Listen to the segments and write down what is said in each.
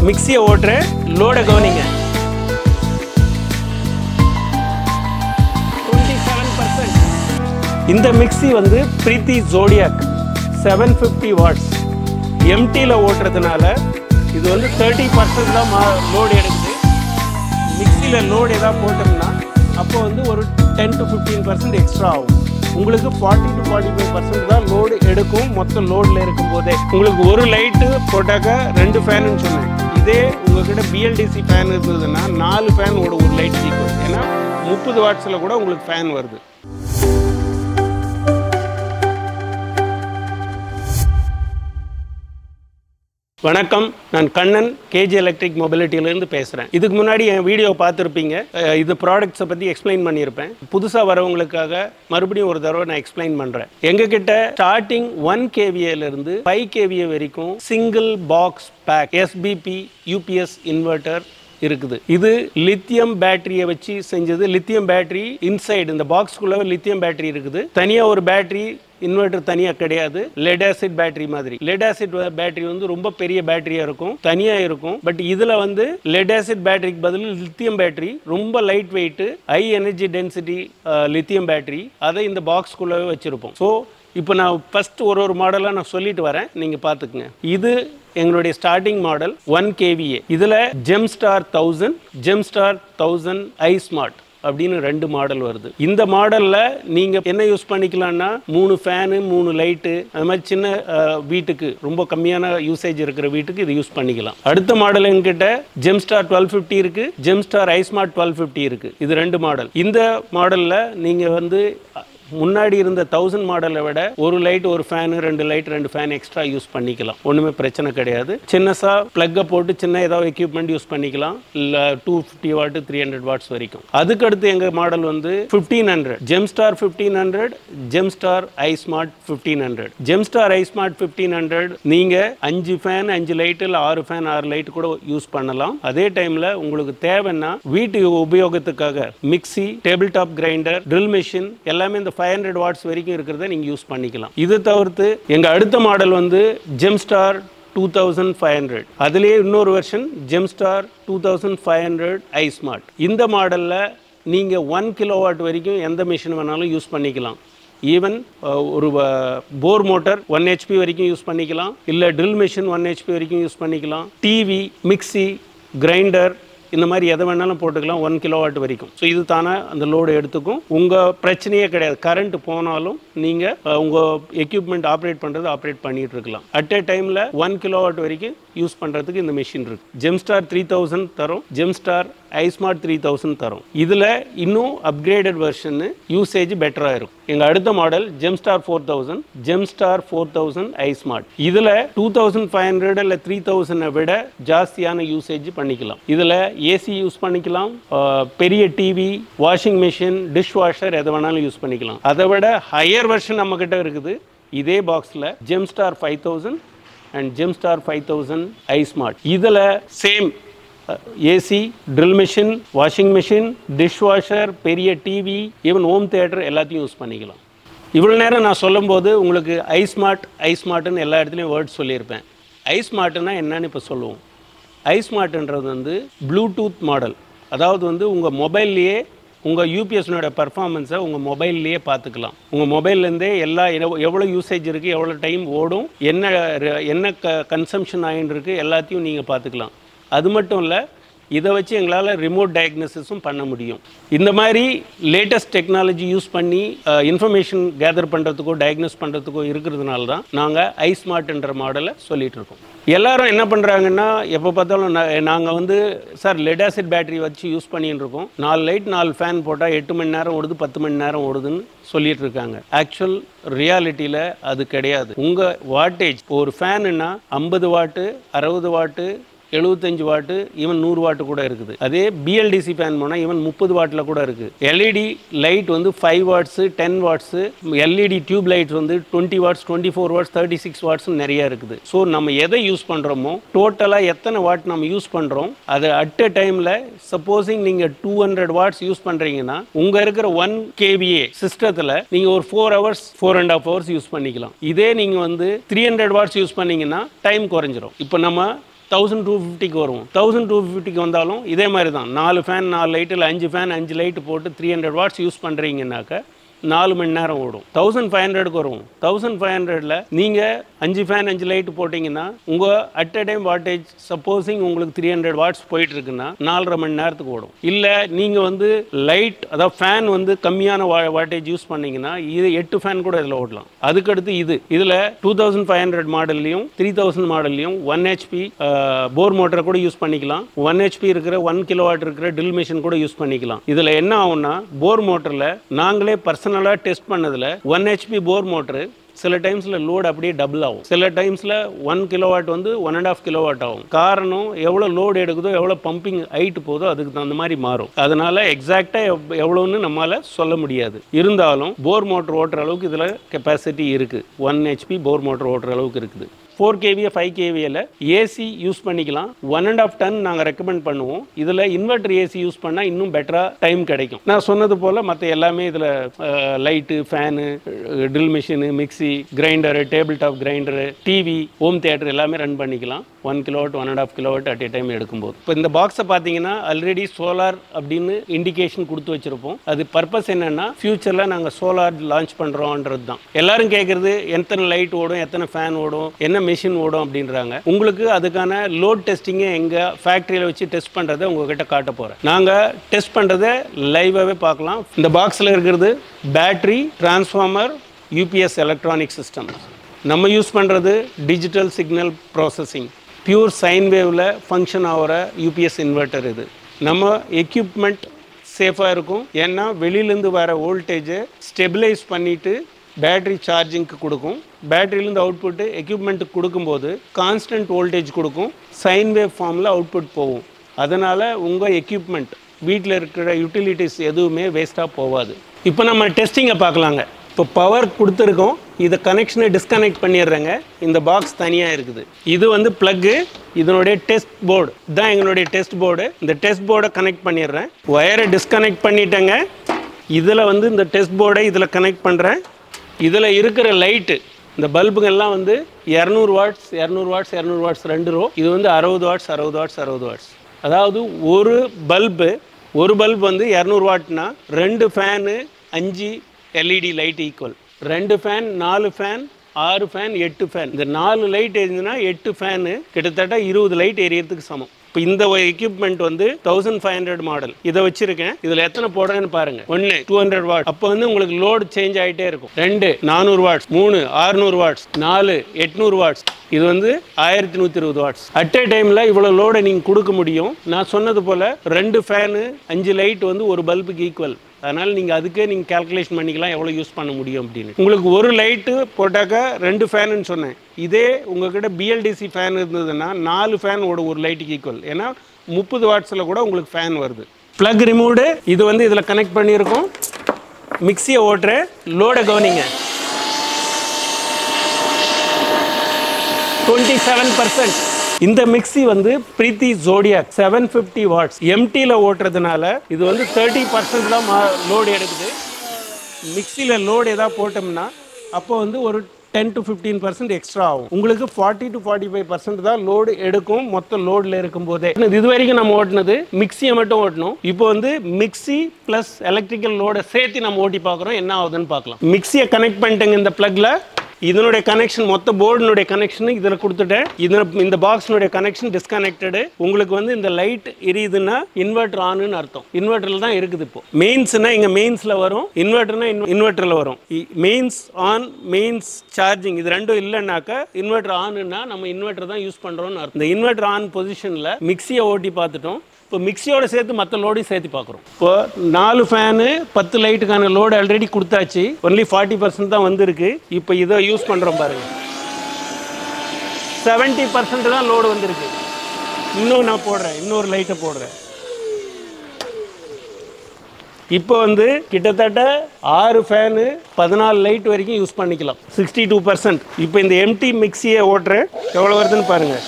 மிக்சியை ஓட்டுறேன் லோடை கவனிங்க இந்த மிக்ஸி வந்து Preethi Zodiac seven fifty watts எம்டியில் ஓட்டுறதுனால இது வந்து தேர்ட்டி பர்சன்ட் தான் லோடு எடுக்குது மிக்சியில் லோடு ஏதாவது போட்டோம்னா அப்போ வந்து ஒரு ten to fifteen percent extra ஆகும் உங்களுக்கு forty to forty five percent தான் லோடு எடுக்கும் மொத்த லோடில் இருக்கும் போதே உங்களுக்கு ஒரு லைட்டு போட்டாக்க ரெண்டு ஃபேனுன்னு சொன்னேன் இதே உங்ககிட்ட பிஎல்டிசி ஃபேன் இருந்ததுன்னா நாலு ஃபேன் ஓட ஒரு லைட் சீக்கிரம் ஏன்னா முப்பது வாட்ஸில் கூட உங்களுக்கு ஃபேன் வருது வணக்கம் நான் கண்ணன் கேஜி எலக்ட்ரிக் மொபிலிட்டியிலேருந்து பேசுகிறேன் இதுக்கு முன்னாடி என் வீடியோ பார்த்துருப்பீங்க அஹ் இது ப்ராடக்ட்ஸை பற்றி எக்ஸ்பிளைன் பண்ணியிருப்பேன் புதுசாக வரவங்களுக்காக மறுபடியும் ஒரு தடவை நான் எக்ஸ்பிளைன் பண்ணுறேன் எங்ககிட்ட ஸ்டார்டிங் ஒன் கேவிஏலேருந்து ஃபைவ் கேவிஏ வரைக்கும் single box pack SPB UPS inverter இருக்குது இது லித்தியம் பேட்டரியை வச்சு செஞ்சது லித்தியம் பேட்டரி இன்சைடு இந்த பாக்ஸ்க்குள்ள லித்தியம் பேட்டரி இருக்குது தனியாக ஒரு பேட்டரி இன்வெர்டர் தனியாக கிடையாது லெட் ஆசிட் பேட்டரி மாதிரி லெட் ஆசிட் பேட்டரி வந்து ரொம்ப பெரிய பேட்டரியாக இருக்கும் தனியாக இருக்கும் பட் இதில் வந்து லெட் ஆசிட் பேட்டரிக்கு பதில் லித்தியம் பேட்டரி ரொம்ப light weight high energy density lithium battery அதை இந்த பாக்ஸ்க்குள்ளவே வச்சுருப்போம் ஸோ இப்போ நான் ஃபர்ஸ்ட் ஒரு ஒரு மாடலாக நான் சொல்லிட்டு வரேன் நீங்கள் பார்த்துக்குங்க இது எங்களுடைய ஸ்டார்டிங் மாடல் ஒன் கேவிஏ இதில் Gem Star thousand Gem Star thousand I smart அப்படின்னு ரெண்டு மாடல் வருது இந்த மாடலில் நீங்கள் என்ன யூஸ் பண்ணிக்கலாம்னா மூணு ஃபேனு மூணு லைட்டு அது மாதிரி சின்ன அஹ், வீட்டுக்கு ரொம்ப கம்மியான யூசேஜ் இருக்கிற வீட்டுக்கு இது யூஸ் பண்ணிக்கலாம் அடுத்த மாடல் எங்கிட்ட ஜெம் ஸ்டார் டுவெல் ஃபிஃப்டி இருக்கு Gem Star I smart twelve fifty இருக்கு இது ரெண்டு மாடல் இந்த மாடலில் நீங்கள் வந்து முன்னாடி இருந்த தௌசண்ட் மாடலை விட ஒரு லைட் ஒரு ஃபேனு ரெண்டு லைட் ரெண்டு ஃபேன் எக்ஸ்ட்ரா யூஸ் பண்ணிக்கலாம் ஒன்றுமே பிரச்சனை கிடையாது சின்னசா ப்ளக்கை போட்டு சின்ன ஏதாவது எக்யூப்மெண்ட் யூஸ் பண்ணிக்கலாம் இல்லை two fifty watt three hundred watts வரைக்கும் அதுக்கடுத்து எங்கள் மாடல் வந்து fifteen hundred Gem Star fifteen hundred Gem Star I smart fifteen hundred Gem Star I smart fifteen hundred நீங்கள் அஞ்சு ஃபேன் அஞ்சு லைட் இல்லை ஆறு ஃபேன் ஆறு லைட் கூட யூஸ் பண்ணலாம் அதே டைமில் உங்களுக்கு தேவைன்னா வீட்டு உபயோகத்துக்காக mixie table top grinder drill machine எல்லாமே இந்த ஃபைவ் ஹண்ட்ரட் வாட்ஸ் வரைக்கும் இருக்கிறத நீங்கள் யூஸ் பண்ணிக்கலாம் இது தவிர்த்து எங்கள் அடுத்த மாடல் வந்து Gem Star two thousand five hundred அதுலேயே இன்னொரு version Gem Star two thousand five hundred I smart இந்த மாடலில் நீங்கள் ஒன் கிலோ வாட் வரைக்கும் எந்த மிஷின் வேணாலும் யூஸ் பண்ணிக்கலாம் ஈவன் ஒரு போர் மோட்டர் ஒன் ஹெச்பி வரைக்கும் யூஸ் பண்ணிக்கலாம் இல்லை ட்ரில் மிஷின் ஒன் ஹெச்பி வரைக்கும் யூஸ் பண்ணிக்கலாம் டிவி மிக்ஸி கிரைண்டர் இந்த மாதிரி எதை வேணாலும் போட்டுக்கலாம் ஒன் கிலோவாட் வரைக்கும் ஸோ இது தானே அந்த லோடு எடுத்துக்கும் உங்கள் பிரச்சனையே கிடையாது கரண்ட் போனாலும் நீங்கள் உங்கள் எக்யூப்மெண்ட் ஆப்ரேட் பண்ணுறது ஆப்ரேட் பண்ணிட்டு இருக்கலாம் அட் ஏ டைமில் ஒன் கிலோவாட் வரைக்கும் யூஸ் பண்ணுறதுக்கு இந்த மிஷின் இருக்கு ஜெம்ஸ்டார் த்ரீ தௌசண்ட் தரும் ஜெம்ஸ்டார் ஐஸ்மார்ட் த்ரீ தௌசண்ட் தரும் இதில் இன்னும் அப்கிரேடட் வெர்ஷனு யூசேஜ் பெட்டராக இருக்கும் எங்கள் அடுத்த model Gemstar four thousand Gemstar four thousand iSmart இதில் டூ தௌசண்ட் ஃபைவ் ஹண்ட்ரட் இல்லை த்ரீ தௌசண்டை விட ஜாஸ்தியான யூசேஜ் பண்ணிக்கலாம் இதில் ஏசி யூஸ் பண்ணிக்கலாம் அஹ், பெரிய TV washing machine dish washer எதை வேணாலும் யூஸ் பண்ணிக்கலாம் அதை விட ஹையர் வெர்ஷன் நம்மக்கிட்ட இருக்குது இதே பாக்ஸில் Gemstar five thousand and Gemstar five thousand I smart இதில் same AC drill machine washing machine dish washer பெரிய டிவி ஈவன் ஹோம் தியேட்டர் எல்லாத்தையும் யூஸ் பண்ணிக்கலாம் இவ்வளோ நேரம் நான் சொல்லும்போது உங்களுக்கு ஐ ஸ்மார்ட் ஐ ஸ்மார்ட்னு எல்லா இடத்துலையும் வேர்ட் சொல்லியிருப்பேன் ஐ ஸ்மார்ட்னா என்னன்னு இப்போ சொல்லுவோம் ஐ ஸ்மார்ட்ன்றது வந்து ப்ளூடூத் மாடல் அதாவது வந்து உங்கள் மொபைல்லையே உங்கள் யூபிஎஸ்னோட பர்ஃபார்மன்ஸை உங்கள் மொபைல்லையே பார்த்துக்கலாம் உங்கள் மொபைல்லேருந்தே எல்லா எவ்வளோ- எவ்வளோ யூசேஜ் இருக்குது எவ்வளோ டைம் ஓடும் என்ன ர- என்ன க கன்சம்ஷன் ஆகின்னு இருக்குது எல்லாத்தையும் நீங்கள் பார்த்துக்கலாம் அது மட்டும் இல்லை இதை வச்சு எங்களால் ரிமோட் டயக்னோசிஸும் பண்ண முடியும் இந்த மாதிரி லேட்டஸ்ட் டெக்னாலஜி யூஸ் பண்ணி இன்ஃபர்மேஷன் கேதர் பண்ணுறதுக்கோ டயக்னோஸ் பண்ணுறதுக்கோ இருக்கிறதுனால தான் நாங்கள் ஐ ஸ்மார்ட்ன்ற மாடலை சொல்லிட்டு இருக்கோம் எல்லாரும் என்ன பண்ணுறாங்கன்னா எப்போ பார்த்தாலும் நாங்கள் வந்து சார் லெட் ஆசிட் பேட்டரி வச்சு யூஸ் பண்ணிட்டு இருக்கோம் நாலு லைட் நாலு ஃபேன் போட்டால் எட்டு மணி நேரம் ஓடுது பத்து மணி நேரம் ஓடுதுன்னு சொல்லிட்டு இருக்காங்க ஆக்சுவல் ரியாலிட்டியில் அது கிடையாது உங்கள் வாட்டேஜ் ஒரு ஃபேனுன்னா ஐம்பது வாட்டு அறுபது வாட்டு எழுபத்தஞ்சு வாட்டு ஈவன் நூறு வாட்டு கூட இருக்குது அதே பிஎல்டிசி ஃபேன் போனால் ஈவன் முப்பது வாட்டில் கூட இருக்குது எல்இடி லைட் வந்து five watts ten watts LED tube lights வந்து twenty watts twenty four watts thirty six watts நிறைய இருக்குது ஸோ நம்ம எதை யூஸ் பண்ணுறோமோ டோட்டலாக எத்தனை வாட் நம்ம யூஸ் பண்ணுறோம் அது அட் அ டைமில் சப்போஸிங் நீங்கள் டூ ஹண்ட்ரட் வாட்ஸ் யூஸ் பண்ணுறீங்கன்னா உங்கள் இருக்கிற ஒன் கேவிஏ சிஸ்டத்தில் நீங்கள் ஒரு four hours four and half hours use பண்ணிக்கலாம் இதே நீங்கள் வந்து த்ரீ ஹண்ட்ரட் வாட்ஸ் யூஸ் பண்ணீங்கன்னா டைம் குறைஞ்சிரும் இப்போ நம்ம தௌசண்ட் டூ ஃபிஃப்டிக்கு வரும் தௌசண்ட் டூ ஃபிஃப்டிக்கு வந்தாலும் இதே மாதிரி தான் நாலு ஃபேன் நாலு லைட்டு இல்லை அஞ்சு ஃபேன் அஞ்சு லைட்டு போட்டு த்ரீ ஹண்ட்ரட் வாட்ஸ் யூஸ் பண்ணுறீங்கன்னாக்க நாலு மணி நேரம் ஓடும் தௌசண்ட் ஃபைவ் ஹண்ட்ரடுக்கு வரும் தௌசண்ட் ஃபைவ் ஹண்ட்ரடில் நீங்கள் அஞ்சு ஃபேன் அஞ்சு லைட்டு போட்டிங்கன்னா உங்கள் at a time wattage supposing உங்களுக்கு த்ரீ ஹண்ட்ரட் வாட்ஸ் போயிட்டு இருக்குன்னா நாலரை மணி நேரத்துக்கு ஓடும் இல்லை நீங்கள் வந்து லைட் அதாவது ஃபேன் வந்து கம்மியான வா வாட்டேஜ் யூஸ் பண்ணீங்கன்னா இது எட்டு ஃபேன் கூட இதில் ஓடலாம் அதுக்கடுத்து இது இதில் டூ தௌசண்ட் ஃபைவ் ஹண்ட்ரட் மாடல்லையும் த்ரீ தௌசண்ட் மாடல்லையும் ஒன் ஹெச்பி போர் மோட்டரை கூட யூஸ் பண்ணிக்கலாம் ஒன் ஹெச்பி இருக்கிற ஒன் கிலோவாட் இருக்கிற ட்ரில் மிஷின் கூட யூஸ் பண்ணிக்கலாம் இதில் என்ன ஆகும்னா போர் மோட்டரில் நாங்களே பர்சனலாக டெஸ்ட் பண்ணதில் ஒன் ஹெச்பி போர் மோட்டரு சில டைம்ஸில் லோடு அப்படியே டபுள் ஆகும் சில டைம்ஸில் ஒன் கிலோவாட் வந்து ஒன் அண்ட் ஆஃப் கிலோவாட் ஆகும் காரணம் எவ்வளோ லோடு எடுக்குதோ எவ்வளோ பம்பிங் ஹைட் போதோ அதுக்கு தகுந்த மாதிரி மாறும் அதனால எக்ஸாக்டாக எவ்வளோன்னு நம்மளால சொல்ல முடியாது இருந்தாலும் போர் மோட்டர் ஓட்டுற அளவுக்கு இதில் கெப்பாசிட்டி இருக்குது ஒன் ஹெச்பி போர் மோட்டர் ஓட்டுற அளவுக்கு இருக்குது ஃபோர் கேவியை ஃபைவ் கேவியில் ஏசி யூஸ் பண்ணிக்கலாம் ஒன் அண்ட் ஆஃப் டன் நாங்கள் ரெக்கமெண்ட் பண்ணுவோம் இதில் இன்வெர்டர் ஏசி யூஸ் பண்ணால் இன்னும் பெட்டராக டைம் கிடைக்கும் நான் சொன்னது போல் மற்ற எல்லாமே இதில் light fan drill machine mixie grinder table top grinder TV home theatre எல்லாமே ரன் பண்ணிக்கலாம் one kilowatt one and half kilowatt at a time எடுக்கும்போது இப்போ இந்த பாக்ஸை பார்த்தீங்கன்னா ஆல்ரெடி சோலார் அப்படின்னு இண்டிகேஷன் கொடுத்து வச்சிருப்போம் அது பர்பஸ் என்னன்னா ஃபியூச்சரில் நாங்கள் சோலார் லான்ச் பண்ணுறோன்றது தான் எல்லாரும் கேட்குறது எத்தனை லைட் ஓடும் எத்தனை ஃபேன் ஓடும் என்ன மிஷின் ஓடும் அப்படின்றாங்க உங்களுக்கு அதுக்கான லோட் டெஸ்டிங்கை எங்கள் ஃபேக்ட்ரியில் வச்சு டெஸ்ட் பண்ணுறதை உங்ககிட்ட காட்ட போகிறேன் நாங்கள் டெஸ்ட் பண்ணுறதை லைவாகவே பார்க்கலாம் இந்த பாக்ஸில் இருக்கிறது battery transformer UPS electronic system நம்ம யூஸ் பண்ணுறது digital signal processing pure sine வேவில் ஃபங்க்ஷன் ஆகிற யூபிஎஸ் இன்வெர்ட்டர் இது நம்ம எக்யூப்மெண்ட் சேஃபாக இருக்கும் ஏன்னா வெளியிலேருந்து வர வோல்டேஜை ஸ்டெபிலைஸ் பண்ணிவிட்டு பேட்டரி சார்ஜிங்க்கு கொடுக்கும் பேட்டரியிலேருந்து அவுட்புட்டு எக்யூப்மெண்ட்டுக்கு கொடுக்கும்போது கான்ஸ்டன்ட் வோல்டேஜ் கொடுக்கும் சைன் வேவ் ஃபார்மில் அவுட்புட் போகும் அதனால் உங்கள் எக்யூப்மெண்ட் வீட்டில் இருக்கிற யூட்டிலிட்டிஸ் எதுவுமே வேஸ்ட்டாக போகாது இப்போ நம்ம டெஸ்டிங்கை பார்க்கலாங்க இப்போ பவர் கொடுத்துருக்கோம் இதை கனெக்ஷனை டிஸ்கனெக்ட் பண்ணிடுறேங்க இந்த பாக்ஸ் தனியாக இருக்குது இது வந்து ப்ளக்கு இதனுடைய டெஸ்ட் போர்டு தான் எங்களுடைய டெஸ்ட் போர்டு இந்த டெஸ்ட் போர்டை கனெக்ட் பண்ணிடுறேன் ஒயரை டிஸ்கனெக்ட் பண்ணிட்டேங்க இதில் வந்து இந்த டெஸ்ட் போர்டை இதில் கனெக்ட் பண்ணுறேன் இதில் இருக்கிற லைட்டு இந்த பல்புகள்லாம் வந்து இரநூறு வாட்ஸ் இரநூறு வாட்ஸ் இரநூறு வாட்ஸ் ரெண்டு ரோ இது வந்து அறுபது வாட்ஸ் அறுபது வாட்ஸ் அறுபது வாட்ஸ் அதாவது ஒரு பல்பு ஒரு பல்ப் வந்து இரநூறு வாட்னா ரெண்டு ஃபேனு அஞ்சு எல்இடி லைட் ஈக்குவல் ரெண்டு ஃபேன் நாலு ஃபேன் ஆறு ஃபேன் எட்டு ஃபேன் இந்த நாலு லைட் எரிஞ்சுன்னா எட்டு ஃபேனு கிட்டத்தட்ட இருபது லைட் எரியறதுக்கு சமம் இப்போ இந்த எக்யூப்மெண்ட் வந்து தௌசண்ட் ஃபைவ் ஹண்ட்ரட் மாடல் இதை வச்சிருக்கேன் இதில் எத்தனை போடுறேன்னு பாருங்க ஒன்று டூ ஹண்ட்ரட் வாட் அப்போ வந்து உங்களுக்கு லோடு சேஞ்ச் ஆகிட்டே இருக்கும் ரெண்டு நானூறு வாட்ஸ் மூணு ஆறுநூறு வாட்ஸ் நாலு எட்நூறு வாட்ஸ் இது வந்து ஆயிரத்தி நூற்றி இருபது வாட்ஸ் அட் ஏ டைமில் இவ்வளோ லோடை நீங்கள் கொடுக்க முடியும் நான் சொன்னது போல் ரெண்டு ஃபேனு அஞ்சு லைட் வந்து ஒரு பல்புக்கு ஈக்குவல் அதனால் நீங்கள் அதுக்கே நீங்கள் கால்குலேஷன் பண்ணிக்கலாம் எவ்வளோ யூஸ் பண்ண முடியும் அப்படின்னு உங்களுக்கு ஒரு லைட்டு போட்டாக்கா ரெண்டு ஃபேனுன்னு சொன்னேன் இதே உங்ககிட்ட பிஎல்டிசி ஃபேன் இருந்ததுன்னா நாலு ஃபேன் ஓடும் ஒரு லைட்டுக்கு ஈக்குவல் ஏன்னா முப்பது வாட்ஸில் கூட உங்களுக்கு ஃபேன் வருது ப்ளக் ரிமூவ்டு இது வந்து இதில் கனெக்ட் பண்ணியிருக்கோம் மிக்சியை ஓட்டுற லோடை கவனிங்க டுவெண்ட்டி செவன் பர்சன்ட் இந்த மிக்ஸி வந்து Preethi Zodiac seven fifty watts எம்டியில் ஓட்டுறதுனால இது வந்து தேர்ட்டி பர்சன்ட் தான் லோடு எடுக்குது மிக்சியில் லோடு எதாவது போட்டோம்னா அப்போ வந்து ஒரு ten to fifteen percent extra ஆகும் உங்களுக்கு forty to forty five percent தான் லோடு எடுக்கும் மொத்த லோடில் இருக்கும் போதே இது வரைக்கும் நம்ம ஓட்டினது மிக்சியை மட்டும் ஓட்டணும் இப்போ வந்து மிக்ஸி ப்ளஸ் எலக்ட்ரிக்கல் லோடை சேர்த்து நம்ம ஓட்டி பார்க்குறோம் என்ன ஆகுதுன்னு பார்க்கலாம் மிக்சியை கனெக்ட் பண்ணிட்டேங்க இந்த ப்ளக்கில் இதனுடைய கனெக்ஷன் மொத்த போர்டினுடைய கனெக்ஷன் இதில் கொடுத்துட்டேன் இதில் இந்த பாக்ஸினுடைய கனெக்ஷன் டிஸ்கனெக்டடு உங்களுக்கு வந்து இந்த லைட் எரியுதுன்னா இன்வெர்டர் ஆனுன்னு அர்த்தம் இன்வெர்டரில் தான் இருக்குது இப்போ மெயின்ஸ்னா இங்கே மெயின்ஸில் வரும் இன்வெர்டர்னா இன்வெர்டரில் வரும் மெயின்ஸ் ஆன் மெயின்ஸ் சார்ஜிங் இது ரெண்டும் இல்லைன்னாக்கா இன்வெர்டர் ஆனுன்னா நம்ம இன்வெர்டர் தான் யூஸ் பண்ணுறோம்னு அர்த்தம் இந்த இன்வெர்டர் ஆன் பொசிஷனில் மிக்சியை ஓட்டி பார்த்துட்டோம் இப்போ மிக்சியோட சேர்த்து மற்ற லோடையும் சேர்த்து பார்க்குறோம் இப்போ நாலு ஃபேனு பத்து லைட்டுக்கான லோடு ஆல்ரெடி கொடுத்தாச்சு ஒன்லி ஃபார்ட்டி பர்சன்ட் தான் வந்திருக்கு இப்போ இதை யூஸ் பண்ணுறோம் பாருங்க செவன்ட்டி பர்சன்ட் தான் லோடு வந்திருக்கு இன்னும் நான் போடுறேன் இன்னொரு லைட்டை போடுறேன் இப்போ வந்து கிட்டத்தட்ட ஆறு ஃபேனு பதினாலு லைட் வரைக்கும் யூஸ் பண்ணிக்கலாம் சிக்ஸ்டி டூ பர்சன்ட் இப்போ இந்த எம்டி மிக்சியை ஓட்டுறேன் எவ்வளோ வருதுன்னு பாருங்கள்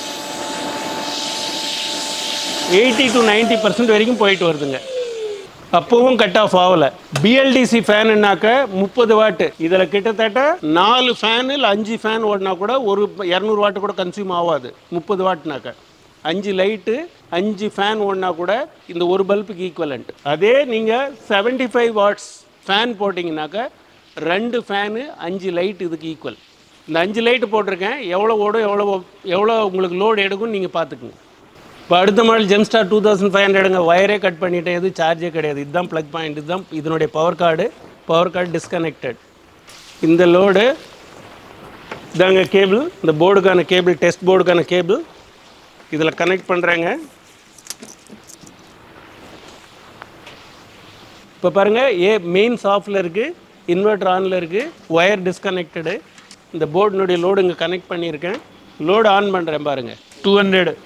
எயிட்டி டு நைன்ட்டி பர்சன்ட் வரைக்கும் போயிட்டு வருதுங்க அப்பவும் கட் ஆஃப் ஆகல பிஎல்டிசி ஃபேனுனாக்க முப்பது வாட்டு இதில் கிட்டத்தட்ட நாலு ஃபேன் இல்லை அஞ்சு ஃபேன் ஓடினா கூட ஒரு இரநூறு வாட்டு கூட கன்சியூம் ஆகாது முப்பது வாட்னாக்க அஞ்சு லைட்டு அஞ்சு ஃபேன் ஓடினா கூட இந்த ஒரு பல்புக்கு ஈக்குவலண்ட் அதே நீங்கள் செவன்டி ஃபைவ் வாட்ஸ் ஃபேன் போட்டிங்கனாக்க ரெண்டு ஃபேனு அஞ்சு லைட் இதுக்கு ஈக்குவல் இந்த அஞ்சு லைட்டு போட்டிருக்கேன் எவ்வளோ ஓடும் எவ்வளோ எவ்வளோ உங்களுக்கு லோடு எடுக்கும்னு நீங்கள் பார்த்துக்குங்க இப்போ அடுத்த model Gemstar two thousand five ஹண்ட்ரடுங்க ஒயரே கட் பண்ணிட்டேன் எது சார்ஜே கிடையாது இதுதான் ப்ளக் பாயிண்ட் இதுதான் இதனுடைய power cord power cord disconnected இந்த லோடு இதாங்க கேபிள் இந்த போர்டுக்கான கேபிள் டெஸ்ட் போர்டுக்கான கேபிள் இதில் கனெக்ட் பண்ணுறாங்க இப்போ பாருங்கள் ஏ மெயின்ஸ் ஆஃபில் இருக்குது இன்வெர்டர் ஆனில் இருக்குது ஒயர் டிஸ்கனெக்டடு இந்த போர்டினுடைய லோடு இங்கே கனெக்ட் பண்ணியிருக்கேன் லோடு ஆன் பண்ணுறேன் பாருங்கள் two hundred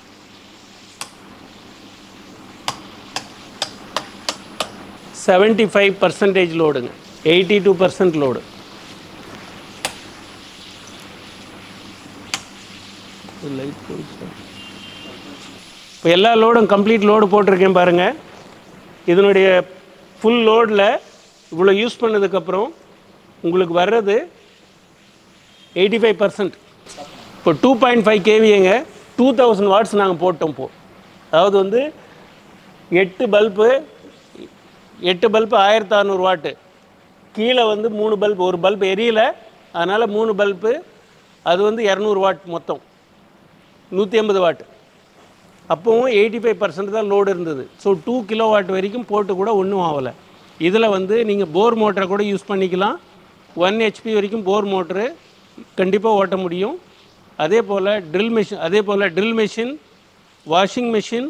seventy five percentage லோடுங்க eighty two percent load light இப்போ எல்லா லோடும் கம்ப்ளீட் லோடு போட்டிருக்கேன் பாருங்கள் இதனுடைய ஃபுல் லோடில் இவ்வளோ யூஸ் பண்ணதுக்கப்புறம் உங்களுக்கு வர்றது எயிட்டி ஃபைவ் பர்சன்ட் இப்போ டூ பாயிண்ட் ஃபைவ் கேவிங்க டூ தௌசண்ட் வாட்ஸ் நாங்கள் போட்டோம் இப்போ அதாவது வந்து எட்டு பல்பு எட்டு பல்பு ஆயிரத்தி அறநூறு வாட்டு கீழே வந்து மூணு பல்ப் ஒரு பல்ப் எரியல அதனால் மூணு பல்பு அது வந்து இரநூறு வாட் மொத்தம் நூற்றி ஐம்பது வாட் அப்போவும் எயிட்டி ஃபைவ் பர்சன்ட் தான் லோடு இருந்தது ஸோ டூ கிலோ வாட் வரைக்கும் போட்டு கூட ஒன்றும் ஆகலை இதில் வந்து நீங்கள் போர் மோட்டரை கூட யூஸ் பண்ணிக்கலாம் ஒன் ஹெச்பி வரைக்கும் போர் மோட்ரு கண்டிப்பாக ஓட்ட முடியும் அதே போல் ட்ரில் மிஷின் அதே போல் drill machine washing machine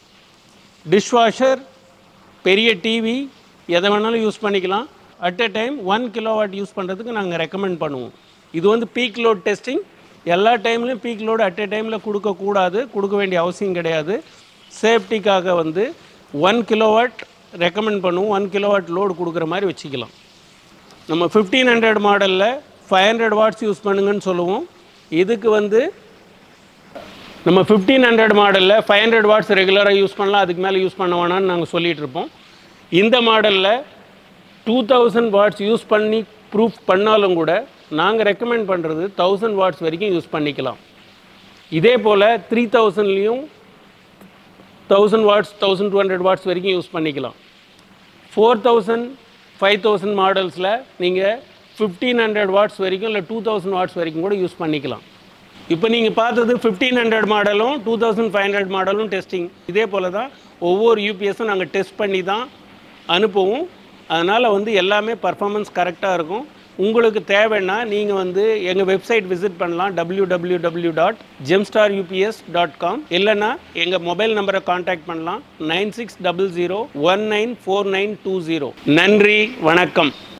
dishwasher பெரிய டிவி எதை வேணாலும் யூஸ் பண்ணிக்கலாம் at a time one kilowatt use பண்ணுறதுக்கு நாங்கள் ரெக்கமெண்ட் பண்ணுவோம் இது வந்து பீக் லோட் டெஸ்டிங் எல்லா டைம்லையும் பீக் லோடு அட் எ டைமில் கொடுக்கக்கூடாது கொடுக்க வேண்டிய அவசியம் கிடையாது சேஃப்டிக்காக வந்து ஒன் கிலோவாட் ரெக்கமெண்ட் பண்ணுவோம் ஒன் கிலோவாட் லோடு கொடுக்குற மாதிரி வச்சுக்கலாம் நம்ம ஃபிஃப்டீன் ஹண்ட்ரட் மாடலில் ஃபைவ் ஹண்ட்ரட் வாட்ஸ் யூஸ் பண்ணுங்கன்னு சொல்லுவோம் இதுக்கு வந்து நம்ம ஃபிஃப்டீன் ஹண்ட்ரட் மாடலில் ஃபைவ் ஹண்ட்ரட் வாட்ஸ் ரெகுலராக யூஸ் பண்ணலாம் அதுக்கு மேலே யூஸ் பண்ண வேணாம்னு நாங்கள் சொல்லிகிட்டு இருப்போம் இந்த மாடலில் டூ தௌசண்ட் வாட்ஸ் யூஸ் பண்ணி ப்ரூஃப் பண்ணாலும் கூட நாங்கள் ரெக்கமெண்ட் பண்ணுறது தௌசண்ட் வாட்ஸ் வரைக்கும் யூஸ் பண்ணிக்கலாம் இதே போல் த்ரீ தௌசண்ட்லேயும் thousand watts thousand two hundred watts வரைக்கும் யூஸ் பண்ணிக்கலாம் ஃபோர் தௌசண்ட் ஃபைவ் தௌசண்ட் மாடல்ஸில் நீங்கள் ஃபிஃப்டீன் ஹண்ட்ரட் வாட்ஸ் வரைக்கும் இல்லை டூ தௌசண்ட் வாட்ஸ் வரைக்கும் கூட யூஸ் பண்ணிக்கலாம் இப்போ நீங்கள் பார்த்தது ஃபிஃப்டீன் ஹண்ட்ரட் மாடலும் டூ தௌசண்ட் ஃபைவ் ஹண்ட்ரட் மாடலும் டெஸ்டிங் இதே போல் தான் ஒவ்வொரு யூபிஎஸும் நாங்கள் டெஸ்ட் பண்ணி தான் அனுப்புவோம் அதனால் வந்து எல்லாமே பர்ஃபார்மன்ஸ் கரெக்டாக இருக்கும் உங்களுக்கு தேவைன்னா நீங்கள் வந்து எங்கள் வெப்சைட் விசிட் பண்ணலாம் W W W dot Gemstar UPS dot com இல்லைன்னா எங்கள் மொபைல் நம்பரை காண்டாக்ட் பண்ணலாம் nine six double zero one nine four nine two zero நன்றி வணக்கம்